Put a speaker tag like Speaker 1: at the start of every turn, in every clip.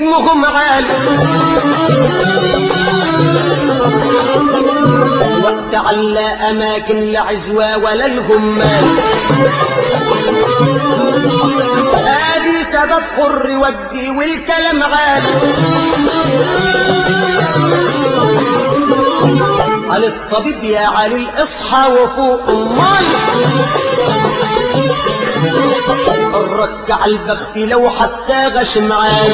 Speaker 1: همهم عالي وقت على اماكن لعزوة ولا الجمال ادي سبب حر ودي والكلام عالي قال الطبيب يا علي الاصحى وفوق امال الركع البخت لو حتى غش معاي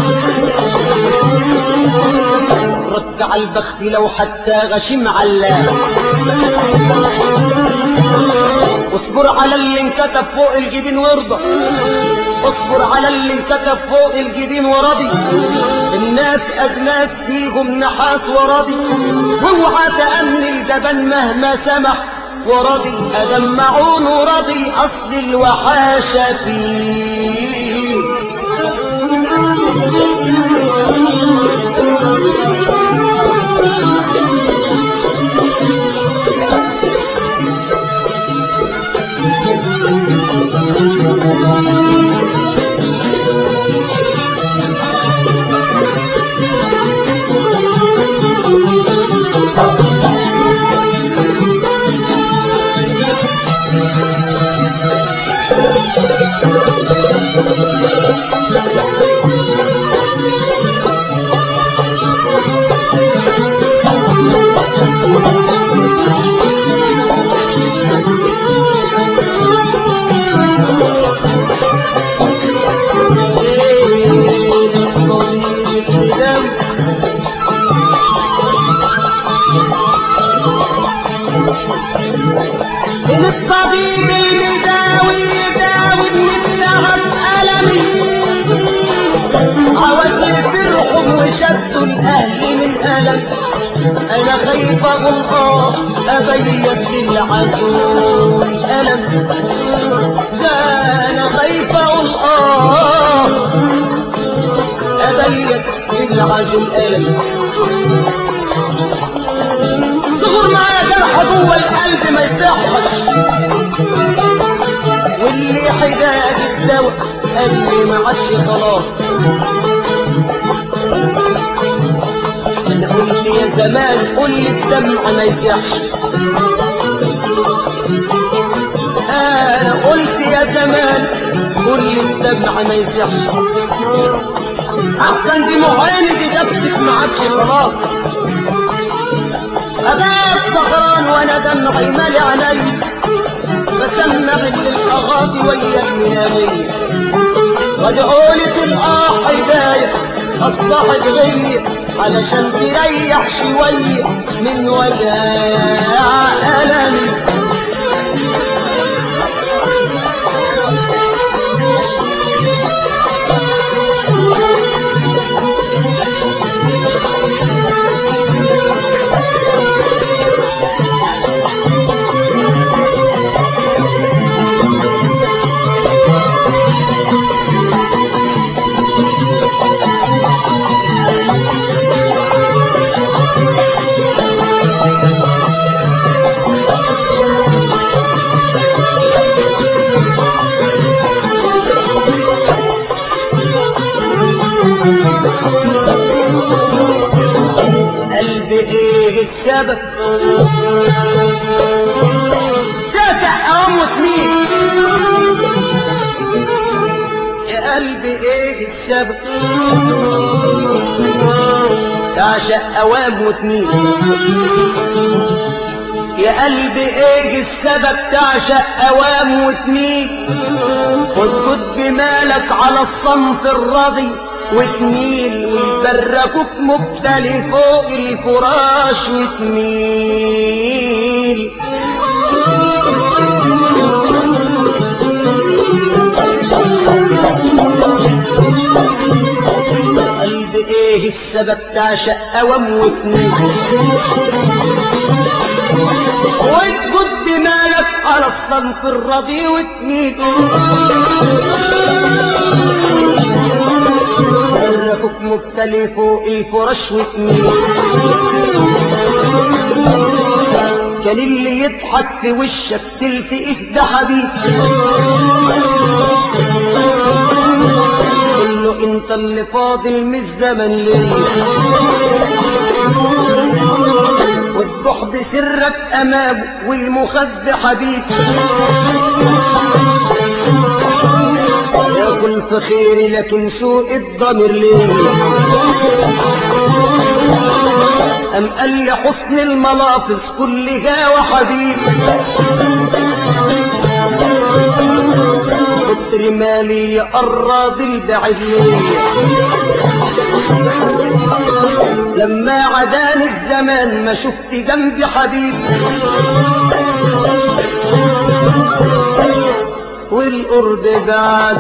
Speaker 1: ركع البخت لو حتى غش معلاه اصبر على اللي انكتب فوق الجبين وارضى اصبر على اللي انكتب فوق الجبين ورضي الناس اجناس فيهم نحاس ورضي واوعى تأمن الجبن مهما سمح ورضي أدمعون ورضي أصل الوحاشة فيه إن الطبيب المداوي يداوي من التعب ألمي عاوز يفرحهم وشدوا الأهل من ألم أنا خايف أقول آه أبيت للعزول ألم ده أنا خايف أقول آه أبيت للعزول ألم صغر معايا جرح جوه القلب ما يصحش واللي حداد الدواء قال لي ما عادش خلاص انا قلت يا زمان قول لي الدمع ما يصحش انا قلت يا زمان قول لي الدمع ما يصحش احسن دي معاني دي دبت ما عادش خلاص أبات سهران وانا دمعي مالي علي بسمع للأغاضي ويا المنامية وادعولي تلقى حداية أصبحت غية علشان تريح شوية من وجع ألمي قلب ايه السبب تسع اموت مين يا قلبي ايه السبب تعشق اوام وتميل يا قلبي ايه السبب تعشق اوام وتميل واسكت بمالك على الصنف الراضي وتميل ويبركوك مبتلي فوق الفراش وتميل قلب ايه السبب تعشق اوام وتميل واسكت بمالك على الصنف الرضي وتميل حركك مبتلي فوق الفرش وتميل كان اللي يضحك في وشك تلتقيه ده حبيب قل له انت اللي فاضل من الزمن ليه وتبح بسرك امامه والمخبي حبيب ياكل في خيري لكن سوء الضمير ليه أم قال لحسن الملافظ كل جا وحبيب كتر مالي يقرب البعيد ليه لما عداني الزمان ما شفت جنبي حبيب والقرب بعد